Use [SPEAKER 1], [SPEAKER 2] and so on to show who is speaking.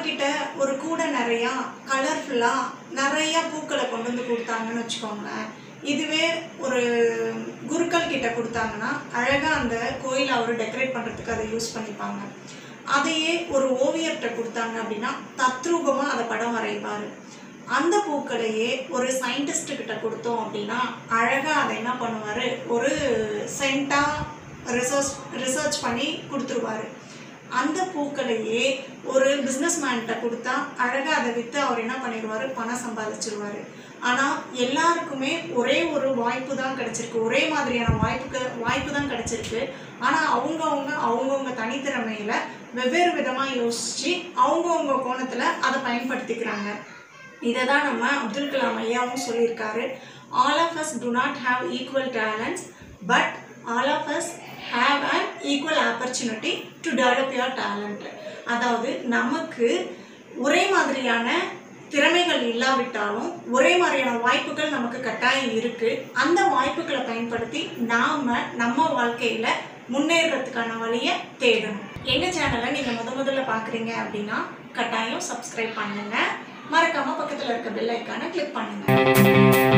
[SPEAKER 1] கிட்ட ஒரு கூடை நிறையா கலர்ஃபுல்லாக நிறைய பூக்களை கொண்டு வந்து கொடுத்தாங்கன்னு வச்சுக்கோங்களேன் இதுவே ஒரு குருக்கள் கிட்ட கொடுத்தாங்கன்னா அழகாக அந்த கோயிலை அவர் டெக்கரேட் பண்ணுறதுக்கு அதை யூஸ் பண்ணிப்பாங்க அதையே ஒரு ஓவியர்கிட்ட கொடுத்தாங்க அப்படின்னா தத்ரூபமாக அதை படம் வரைவார் அந்த பூக்களையே ஒரு சயின்டிஸ்ட் கிட்ட கொடுத்தோம் அப்படின்னா அழகாக அதை என்ன பண்ணுவார் ஒரு சென்ட்டாக ரிசர்ச் ரிசர்ச் பண்ணி கொடுத்துருவாரு அந்த பூக்களையே ஒரு பிஸ்னஸ் மேன்கிட்ட கொடுத்தா அழகாக அதை விற்று அவர் என்ன பண்ணிடுவார் பணம் சம்பாதிச்சிருவாரு ஆனால் எல்லாருக்குமே ஒரே ஒரு வாய்ப்பு தான் கிடச்சிருக்கு ஒரே மாதிரியான வாய்ப்புக்கு வாய்ப்பு தான் கிடச்சிருக்கு ஆனால் அவங்கவுங்க அவங்கவுங்க தனித்திறமையில் வெவ்வேறு விதமாக யோசித்து அவங்கவுங்க கோணத்தில் அதை பயன்படுத்திக்கிறாங்க இதை தான் நம்ம அப்துல் கலாம் ஐயாவும் சொல்லியிருக்காரு all of us do not have equal talents but all of us have an equal opportunity to develop your talent அதாவது நமக்கு ஒரே மாதிரியான திறமைகள் இல்லாவிட்டாலும் ஒரே மாதிரியான வாய்ப்புகள் நமக்கு கட்டாயம் இருக்குது அந்த வாய்ப்புகளை பயன்படுத்தி நாம் நம்ம வாழ்க்கையில் முன்னேறதுக்கான வழியை தேடணும் எங்கள் சேனலை நீங்கள் முத முதல்ல பார்க்குறீங்க அப்படின்னா கட்டாயம் சப்ஸ்கிரைப் பண்ணுங்கள் மறக்காமல் பக்கத்தில் இருக்க பெல் ஐக்கானை கிளிக் பண்ணுங்கள்